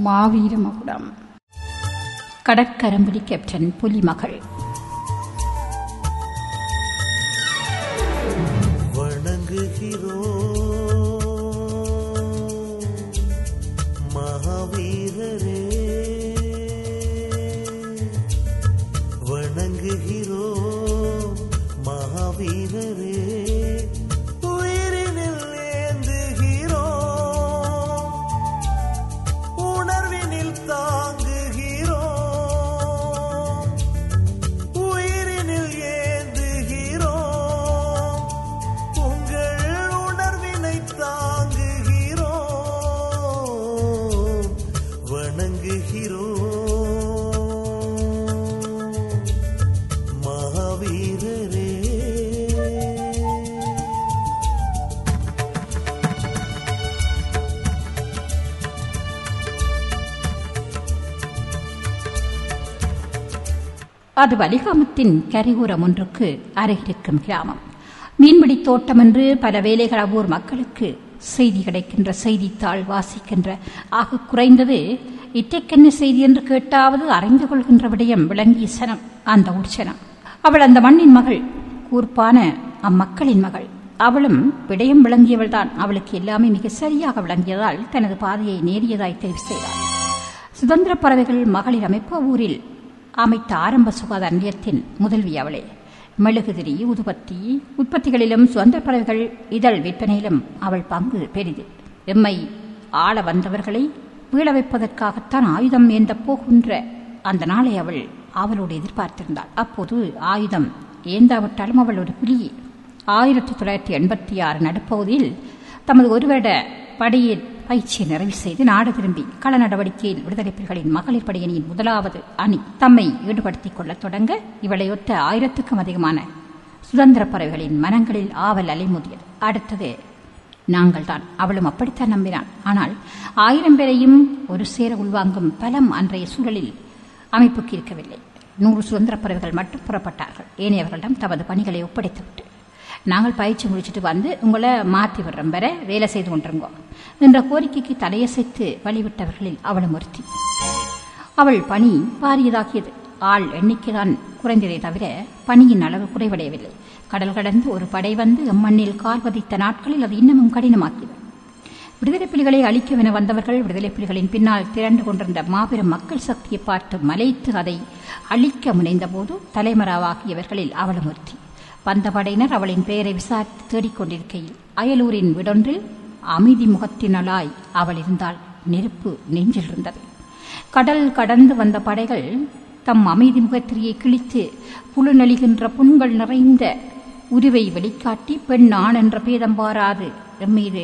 மாவீர மகுடம் கடற்கரம்புலி கேப்டன் புலிமகள் வணங்குகிறோம் மகாவீரரே வணங்குகிறோம் மகாவீரரே உயிரினில் ஏந்துகிறோம் உணர்வினில் தாங்குகிறோம் உயிரினில் ஏந்துகிறோம் உங்கள் உணர்வினை தாங்குகிறோம் வணங்குகிறோம் மகாவீரரே அது வலிகாமத்தின் கரையோரம் ஒன்றுக்கு அருகிருக்கும் கிராமம் மீன்பிடி தோட்டம் என்று பல வேலைகள் அவ்வூர் மக்களுக்கு செய்தி கிடைக்கின்ற செய்தித்தாள் வாசிக்கின்ற ஆக குறைந்தது இட்டைக்கென்ன செய்தி என்று கேட்டாவது அறிந்து கொள்கின்ற விடயம் விளங்கிய சனம் அந்த உற்சனம் அவள் அந்த மண்ணின் மகள் கூர்ப்பான அம்மக்களின் மகள் அவளும் விடயம் விளங்கியவள்தான் அவளுக்கு எல்லாமே மிக சரியாக விளங்கியதால் தனது பாதையை நேரியதாய் தெரிவு செய்தாள் சுதந்திர பறவைகள் மகளிர் அமைப்பு ஊரில் அமைத்த ஆரம்ப சுகாதார நிலையத்தின் முதல்வி அவளே மெழுகுதிரி உதுபத்தி உற்பத்திகளிலும் சுதந்திர பறவைகள் இதழ் விற்பனையிலும் அவள் பங்கு பெரிது எம்மை ஆள வந்தவர்களை வீழ வைப்பதற்காகத்தான் ஆயுதம் ஏந்த போகின்ற அந்த நாளை அவள் அவளோடு எதிர்பார்த்திருந்தாள் அப்போது ஆயுதம் ஏந்தாவிட்டாலும் அவள் ஒரு புலியே ஆயிரத்தி தொள்ளாயிரத்தி எண்பத்தி ஆறு நடுப்பகுதியில் தமது ஒரு வருட படையில் பயிற்சியை நிறைவு செய்து நாடு திரும்பி கள நடவடிக்கையில் விடுதலை புலிகளின் மகளிர் படையணியின் முதலாவது அணி தம்மை ஈடுபடுத்திக் கொள்ளத் தொடங்க இவளையொத்த ஆயிரத்துக்கும் அதிகமான சுதந்திர பறவைகளின் மனங்களில் ஆவல் அலைமோதியது அடுத்தது நாங்கள் தான் அவளும் அப்படித்தான் நம்பினான் ஆனால் ஆயிரம் பேரையும் ஒரு சேர உள்வாங்கும் பலம் அன்றைய சூழலில் அமைப்புக்கு இருக்கவில்லை நூறு சுதந்திர பறவைகள் மட்டும் புறப்பட்டார்கள் ஏனையவர்களிடம் தமது பணிகளை ஒப்படைத்துவிட்டு நாங்கள் பயிற்சி முடிச்சுட்டு வந்து உங்களை மாற்றி விடுறோம் வர வேலை செய்து கொண்டிருங்கோ என்ற கோரிக்கைக்கு தலையசைத்து வழிவிட்டவர்களில் அவளும் ஒருத்தி அவள் பணி பாரியதாகியது ஆள் எண்ணிக்கைதான் குறைந்ததை தவிர பணியின் அளவு குறைவடையவில்லை கடல் கடந்து ஒரு படை வந்து எம்மண்ணில் கால் பதித்த நாட்களில் அது இன்னமும் கடினமாக்கியது விடுதலை புலிகளை அழிக்கவென வந்தவர்கள் விடுதலை புலிகளின் பின்னால் திரண்டு கொண்டிருந்த மாபெரும் மக்கள் சக்தியை பார்த்து மலைத்து அதை அழிக்க முனைந்தபோது தலைமறைவாகியவர்களில் அவளும் ஒருத்தி வந்த படையினர் அவளின் பெயரை விசாரித்து தேடிக்கொண்டிருக்கையில் அயலூரின் விடொன்றில் அமைதி முகத்தினளாய் அவள் இருந்தால் நெருப்பு நெஞ்சில் இருந்தது கடல் கடந்து வந்த படைகள் தம் அமைதி முகத்திரியை கிழித்து புழு நலிகின்ற புண்கள் நிறைந்த உருவை வெளிக்காட்டி பெண் ஆண் என்ற பேதம் பாராது எம்மீது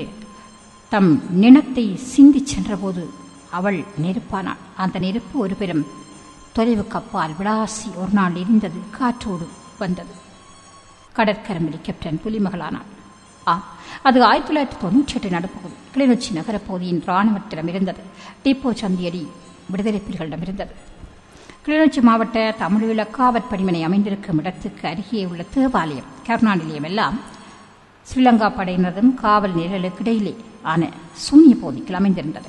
தம் நினத்தை சிந்திச் சென்றபோது அவள் நெருப்பானாள் அந்த நெருப்பு ஒரு பெரும் தொலைவுக்கு அப்பால் விளாசி ஒரு நாள் எரிந்தது காற்றோடு வந்தது கடற்கரம்பிலி கேப்டன் புலிமகளானாள் ஆம் அது ஆயிரத்தி தொள்ளாயிரத்தி தொண்ணூற்றி எட்டு நடப்பகுதி கிளிநொச்சி நகரப்பகுதியின் இராணுவத்திடம் இருந்தது டிப்போ சந்தியடி விடுதலை புலிகளிடம் இருந்தது கிளிநொச்சி மாவட்ட தமிழீழ காவற் பணிமனை அமைந்திருக்கும் இடத்துக்கு அருகே உள்ள தேவாலயம் கருணாநிலையம் எல்லாம் ஸ்ரீலங்கா படையினரும் காவல் நிலைகளுக்கு இடையிலே ஆன சூன்ய பகுதியில் அமைந்திருந்தது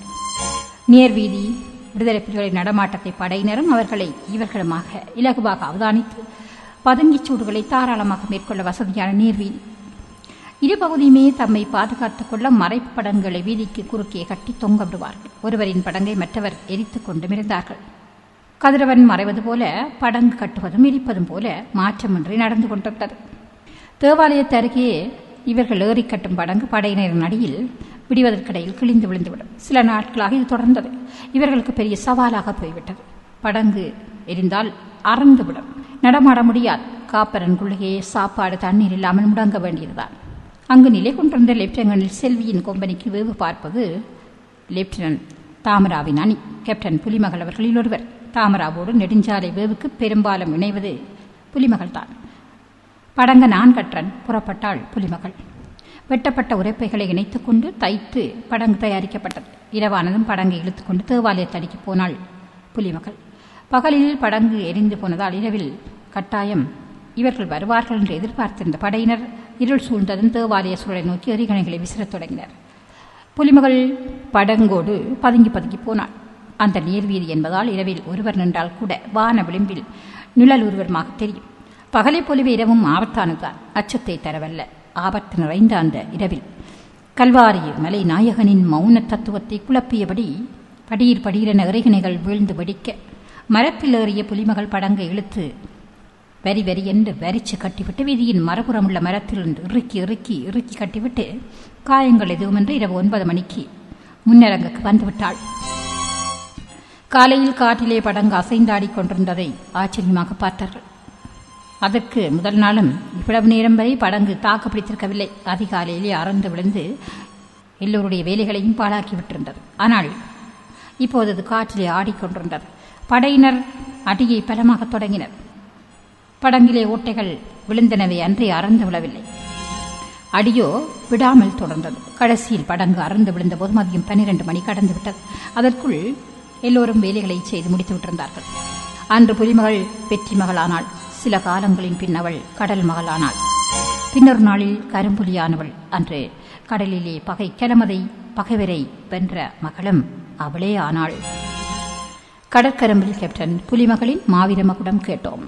நேர்வீதி விடுதலை புலிகளின் நடமாட்டத்தை படையினரும் அவர்களை இவர்களுமாக இலகுவாக அவதானித்து பதுங்கிச் சூடுகளை தாராளமாக மேற்கொள்ள வசதியான நீர்வீதி இரு பகுதியுமே தம்மை பாதுகாத்துக் கொள்ள மறைப்பு படங்களை வீதிக்கு குறுக்கே கட்டி தொங்க விடுவார்கள் ஒருவரின் படங்கை மற்றவர் எரித்துக் கொண்டும் இருந்தார்கள் கதிரவன் மறைவது போல படங்கு கட்டுவதும் எரிப்பதும் போல மாற்றமின்றி நடந்து கொண்டிருந்தது தேவாலயத்து அருகே இவர்கள் ஏறி கட்டும் படங்கு படையினரின் அடியில் விடுவதற்கிடையில் கிழிந்து விழுந்துவிடும் சில நாட்களாக இது தொடர்ந்தது இவர்களுக்கு பெரிய சவாலாக போய்விட்டது படங்கு எரிந்தால் அறந்துவிடும் நடமாட முடியாது காப்பரன் குள்ளையே சாப்பாடு தண்ணீர் இல்லாமல் முடங்க வேண்டியதுதான் அங்கு நிலை கொண்டிருந்த லெப்டினன்ட் செல்வியின் கொம்பனிக்கு வேவு பார்ப்பது லெப்டினன்ட் தாமராவின் அணி கேப்டன் புலிமகள் அவர்களில் ஒருவர் தாமராவோடு நெடுஞ்சாலை வேவுக்கு பெரும்பாலும் இணைவது புலிமகள் தான் படங்க நான் கற்றன் புறப்பட்டாள் புலிமகள் வெட்டப்பட்ட உரைப்பைகளை இணைத்துக் கொண்டு தைத்து படங்கு தயாரிக்கப்பட்டது இரவானதும் படங்கை இழுத்துக்கொண்டு தேவாலயத்தடிக்கு போனாள் புலிமகள் பகலில் படங்கு எரிந்து போனதால் இரவில் கட்டாயம் இவர்கள் வருவார்கள் என்று எதிர்பார்த்திருந்த படையினர் இருள் சூழ்ந்ததும் தேவாலய சூழலை நோக்கி எரிகணைகளை விசிறத் தொடங்கினர் புலிமகள் படங்கோடு பதுங்கி பதுங்கி போனாள் அந்த நேர்வீதி என்பதால் இரவில் ஒருவர் நின்றால் கூட வான விளிம்பில் நிழல் உருவமாக தெரியும் பகலை போலவே இரவும் ஆபத்தானதுதான் அச்சத்தை தரவல்ல ஆபத்து நிறைந்த அந்த இரவில் கல்வாரி மலை நாயகனின் மௌன தத்துவத்தை குழப்பியபடி படியீர் படியிரென இறைகணைகள் வீழ்ந்து வெடிக்க மரத்தில் ஏறிய புலிமகள் படங்கை இழுத்து வரி வரி என்று வரிச்சு கட்டிவிட்டு வீதியின் மறுபுறமுள்ள மரத்திலிருந்து இறுக்கி இறுக்கி இறுக்கி கட்டிவிட்டு காயங்கள் எதுவுமின்றி இரவு ஒன்பது மணிக்கு முன்னரங்குக்கு வந்துவிட்டாள் காலையில் காட்டிலே படங்கு அசைந்தாடிக் கொண்டிருந்ததை ஆச்சரியமாக பார்த்தார்கள் அதற்கு முதல் நாளும் இவ்வளவு நேரம் வரை படங்கு தாக்கு பிடித்திருக்கவில்லை அதிகாலையிலே அறந்து விழுந்து எல்லோருடைய வேலைகளையும் பாழாக்கி விட்டிருந்தது ஆனால் இப்போது அது காற்றிலே ஆடிக்கொண்டிருந்தது படையினர் அடியை பலமாக தொடங்கினர் படங்கிலே ஓட்டைகள் விழுந்தனவே அன்றே அறந்து விழவில்லை அடியோ விடாமல் தொடர்ந்தது கடைசியில் படங்கு அறந்து விழுந்தபோது மதியம் பன்னிரண்டு மணி கடந்து விட்டது அதற்குள் எல்லோரும் வேலைகளை செய்து முடித்து விட்டிருந்தார்கள் அன்று புலிமகள் வெற்றி மகளானாள் சில காலங்களின் பின் அவள் கடல் மகளானாள் பின்னொரு நாளில் கரும்புலியானவள் அன்று கடலிலே பகை கிளமதை பகைவரை வென்ற மகளும் அவளே ஆனாள் கடற்கரம்பில் கேப்டன் புலிமகளின் மாவீர மகுடம் கேட்டோம்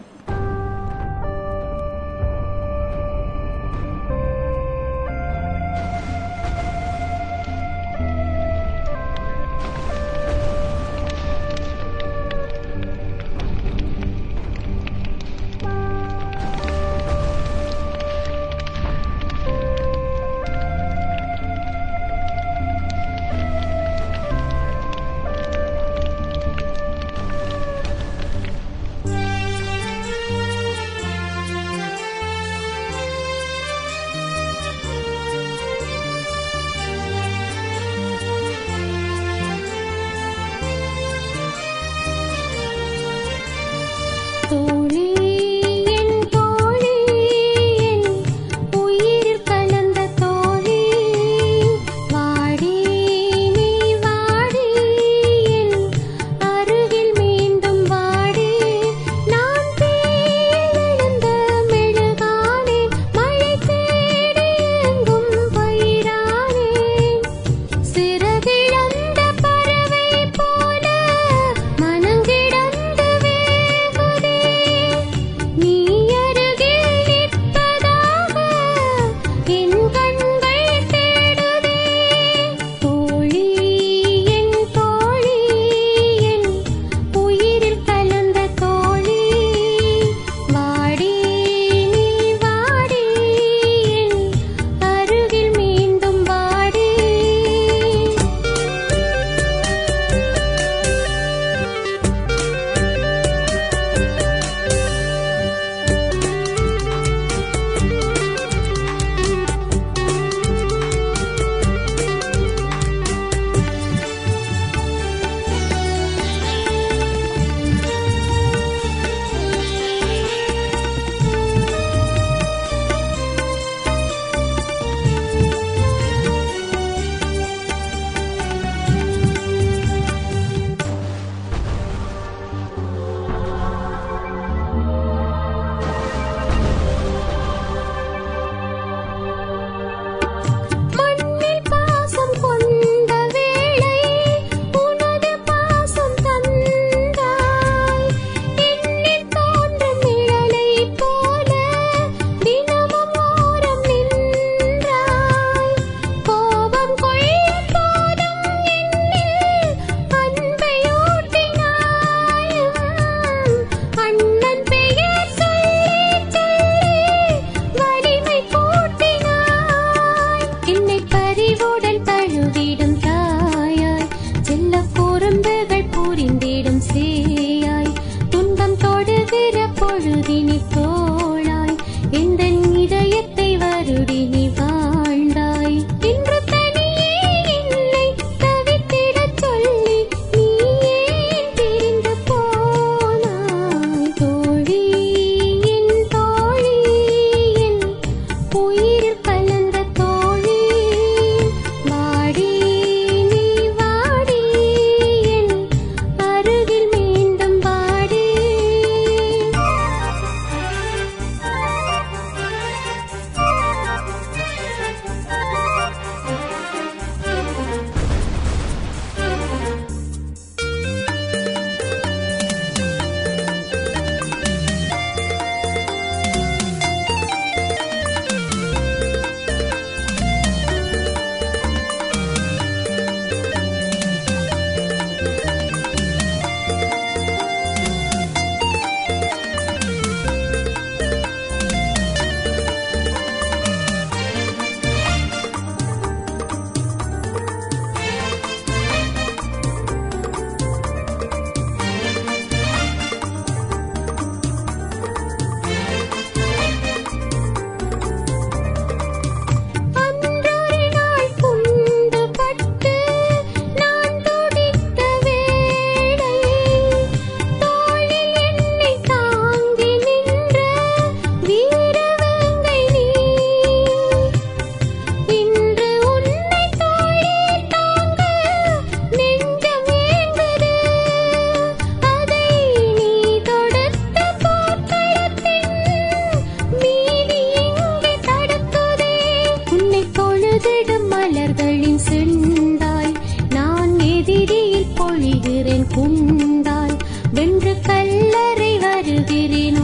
கொண்டால் வென்று கல்லறை வருகிறேனோ